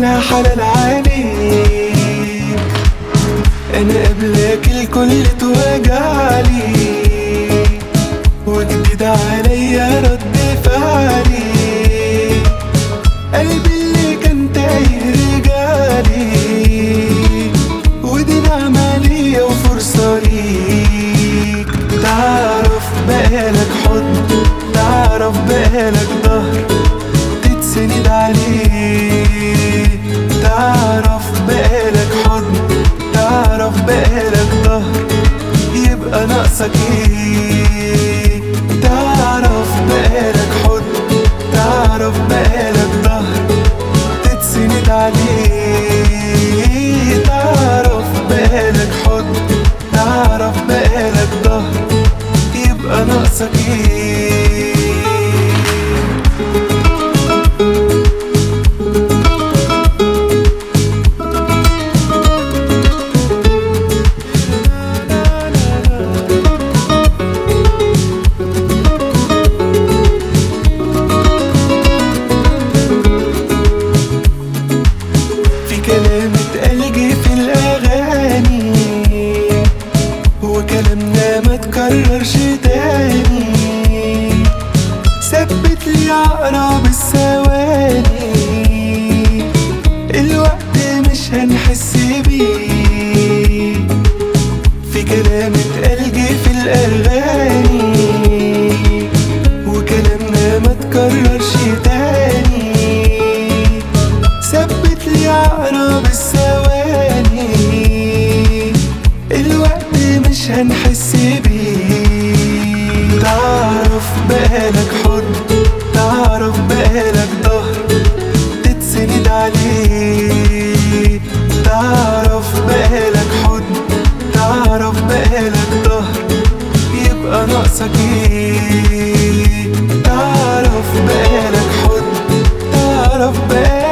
كلها حلال عليك انا قبلك الكل توجعلي وجديد عليا رد فعلي قلبي اللي كان تايه رجالي ودي نعمة ليا وفرصة ليك تعرف بقالك حضن تعرف بقالك ظهر تتسند عليه تعرف بقالك حضن تعرف بقالك ظهر يبقى ناقصك ايه تعرف بقالك حضن تعرف بقالك ظهر تتسند عليه تعرف بقالك حضن تعرف بقالك ظهر يبقى ناقصك ايه في كلام اتقال جه في الأغاني وكلامنا ما تكررش تاني ثبت لي عقرب الثواني الوقت مش هنحس بيه في كلام اتقال جه في الأغاني وكلامنا ما تكررش تاني ثبت لي عقرب الثواني الوقت مش هنحس بيه تعرف بقالك حضن تعرف بقالك ظهر تتسند عليه تعرف بقالك حضن تعرف بقالك ظهر يبقى ناقصك ايه تعرف بقالك حضن تعرف بقالك